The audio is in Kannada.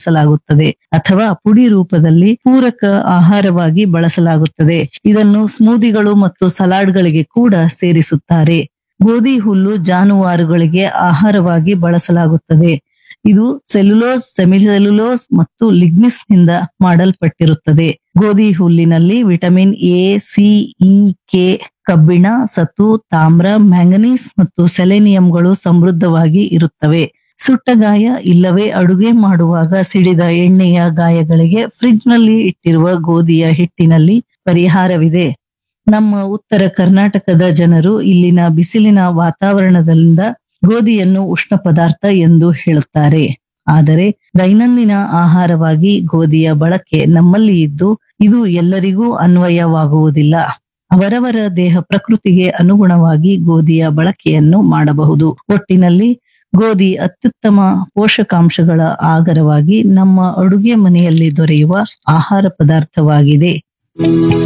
ಬಳಸಲಾಗುತ್ತದೆ ಅಥವಾ ಪುಡಿ ರೂಪದಲ್ಲಿ ಪೂರಕ ಆಹಾರವಾಗಿ ಬಳಸಲಾಗುತ್ತದೆ ಇದನ್ನು ಸ್ಮೂದಿಗಳು ಮತ್ತು ಸಲಾಡ್ಗಳಿಗೆ ಕೂಡ ಸೇರಿಸುತ್ತಾರೆ ಗೋಧಿ ಹುಲ್ಲು ಜಾನುವಾರುಗಳಿಗೆ ಆಹಾರವಾಗಿ ಬಳಸಲಾಗುತ್ತದೆ ಇದು ಸೆಲ್ಯುಲೋಸ್ ಸೆಮಿಸೆಲ್ಯುಲೋಸ್ ಮತ್ತು ಲಿಗ್ನಿಸ್ ನಿಂದ ಮಾಡಲ್ಪಟ್ಟಿರುತ್ತದೆ ಗೋಧಿ ಹುಲ್ಲಿನಲ್ಲಿ vitamin A C E K ಕಬ್ಬಿಣ ಸತು ತಾಮ್ರ ಮ್ಯಾಂಗನೀಸ್ ಮತ್ತು ಸೆಲೆನಿಯಂಗಳು ಸಮೃದ್ಧವಾಗಿ ಇರುತ್ತವೆ ಸುಟ್ಟ ಗಾಯ ಇಲ್ಲವೇ ಅಡುಗೆ ಮಾಡುವಾಗ ಸಿಡಿದ ಎಣ್ಣೆಯ ಗಾಯಗಳಿಗೆ ಫ್ರಿಡ್ಜ್ ನಲ್ಲಿ ಇಟ್ಟಿರುವ ಗೋಧಿಯ ಹಿಟ್ಟಿನಲ್ಲಿ ಪರಿಹಾರವಿದೆ ನಮ್ಮ ಉತ್ತರ ಕರ್ನಾಟಕದ ಜನರು ಇಲ್ಲಿನ ಬಿಸಿಲಿನ ವಾತಾವರಣದಿಂದ ಗೋಧಿಯನ್ನು ಉಷ್ಣ ಪದಾರ್ಥ ಎಂದು ಹೇಳುತ್ತಾರೆ ಆದರೆ ದೈನಂದಿನ ಆಹಾರವಾಗಿ ಗೋಧಿಯ ಬಳಕೆ ನಮ್ಮಲ್ಲಿ ಇದ್ದು ಇದು ಎಲ್ಲರಿಗೂ ಅನ್ವಯವಾಗುವುದಿಲ್ಲ ಅವರವರ ದೇಹ ಪ್ರಕೃತಿಗೆ ಅನುಗುಣವಾಗಿ ಗೋಧಿಯ ಬಳಕೆಯನ್ನು ಮಾಡಬಹುದು ಒಟ್ಟಿನಲ್ಲಿ ಗೋಧಿ ಅತ್ಯುತ್ತಮ ಪೋಷಕಾಂಶಗಳ ಆಗರವಾಗಿ ನಮ್ಮ ಅಡುಗೆ ಮನೆಯಲ್ಲಿ ದೊರೆಯುವ ಆಹಾರ ಪದಾರ್ಥವಾಗಿದೆ